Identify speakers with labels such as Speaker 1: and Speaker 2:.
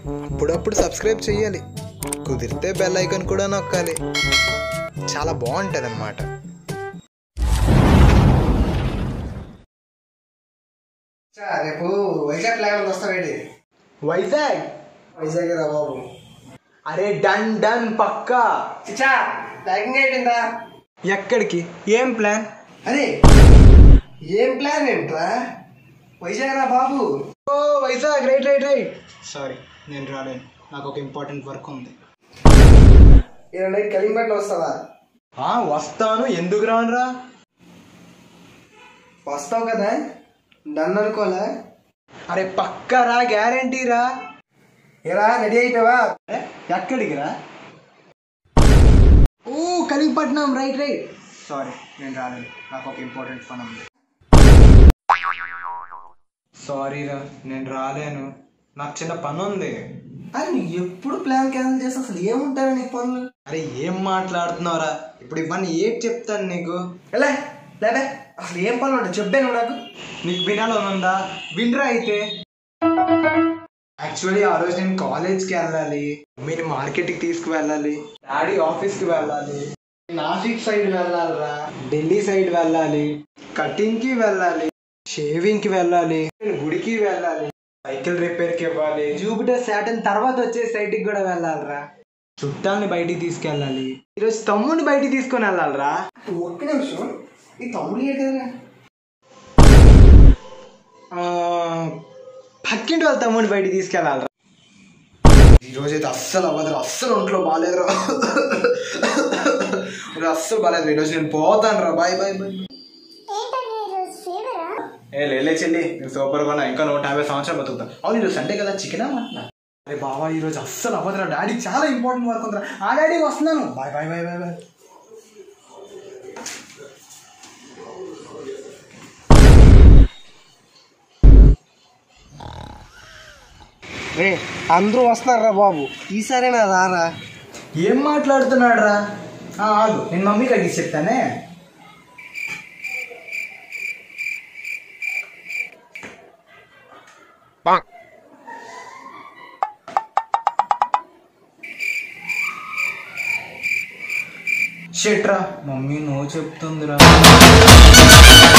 Speaker 1: అప్పుడప్పుడు సబ్స్క్రైబ్ చేయాలి కుదిరితే బెల్ ఐకాన్ కూడా నొక్కాలి చాలా బాగుంటుంది అనమాట
Speaker 2: రేపు వైజాగ్ ప్లాన్ వస్తావేంటి
Speaker 1: వైజాగ్
Speaker 2: వైజాగ్ రా బాబు
Speaker 1: అరే డన్ డన్ పక్కా
Speaker 2: చిచ్చా ప్యాకింగ్ అయిపోయిందా
Speaker 1: ఎక్కడికి ఏం ప్లాన్
Speaker 2: అరే ఏం ప్లాన్ ఏంట్రా వైజాగ్ రా బాబు
Speaker 1: ఓ Vizag right right right sorry నేను రాలేను నాకు ఒక ఇంపార్టెంట్ వర్క్ ఉంది
Speaker 2: ఈరోజు నైట్ కలింపేటలో వస్తావా
Speaker 1: ఆ, వస్తాను ఎందుకు రానురా
Speaker 2: వస్తావు కదా నన్ను అనుకోలే
Speaker 1: అరే పక్కా రా గ్యారంటీ రా
Speaker 2: ఎలా రెడీ అయిపోయావా
Speaker 1: అరే, ఎక్కడికి రా ఓ కలిపట్నం రైట్ రైట్ సారీ నేను రాలేను నాకు ఒక ఇంపార్టెంట్ పని ఉంది సారీ రా నేను రాలేను నాకు చిన్న పని ఉంది
Speaker 2: అరే నువ్వు ఎప్పుడు ప్లాన్ క్యాన్సిల్ చేస్తా అసలు ఏముంటారా నీకు పనులు
Speaker 1: అరే ఏం మాట్లాడుతున్నావురా ఇప్పుడు ఇవన్నీ ఏంటి చెప్తాను నీకు
Speaker 2: ఎలా లేదా అసలు ఏం పనులు ఉంటాయి చెప్పే నువ్వు నాకు
Speaker 1: నీకు వినాలని ఉందా వినరా అయితే యాక్చువల్లీ ఆ రోజు నేను కాలేజ్కి వెళ్ళాలి మీరు మార్కెట్కి తీసుకువెళ్ళాలి డాడీ ఆఫీస్కి వెళ్ళాలి నాసిక్ సైడ్ వెళ్ళాలిరా ఢిల్లీ సైడ్ వెళ్ళాలి కటింగ్కి వెళ్ళాలి షేవింగ్కి వెళ్ళాలి గుడికి వెళ్ళాలి సైకిల్ రిపేర్కి ఇవ్వాలి జూపిటర్ సాటన్ తర్వాత వచ్చే సైట్కి కూడా వెళ్ళాలిరా చుట్టాలని బయటికి తీసుకెళ్ళాలి ఈరోజు తమ్ముడిని బయటికి తీసుకొని వెళ్ళాలిరా
Speaker 2: ఒక్క నిమిషం ఈ తమ్ముడు ఏంటి కదా
Speaker 1: ఆ, పక్కింటి వాళ్ళ తమ్ముడిని బయటికి తీసుకెళ్ళాలిరా
Speaker 2: ఈ రోజు అయితే అస్సలు అవ్వదు అస్సలు ఒంట్లో బాగాలేదురా ఇది అస్సలు బాగాలేదు ఈరోజు నేను పోతాను రా బాయ్ బాయ్ బాయ్
Speaker 1: ఏ లేలే చెల్లి నేను సూపర్ గా ఉన్నా ఇంకా నూట యాభై సంవత్సరాలు బతుకుతా అవును ఈరోజు సండే కదా చికెన్ అమ్మంటున్నా అరే బావా ఈ రోజు అస్సలు అవ్వదురా డాడీ చాలా ఇంపార్టెంట్ వర్క్ ఉందిరా ఆ డాడీ వస్తున్నాను bye bye bye bye bye
Speaker 2: రే అందరూ వస్తున్నారా బాబు ఈసారైనా రారా
Speaker 1: ఏం మాట్లాడుతున్నాడు రా ఆగు నేను మమ్మీకి అడిగి చెప్తానే షెట్రా మమ్మీ నో చెప్తుందిరా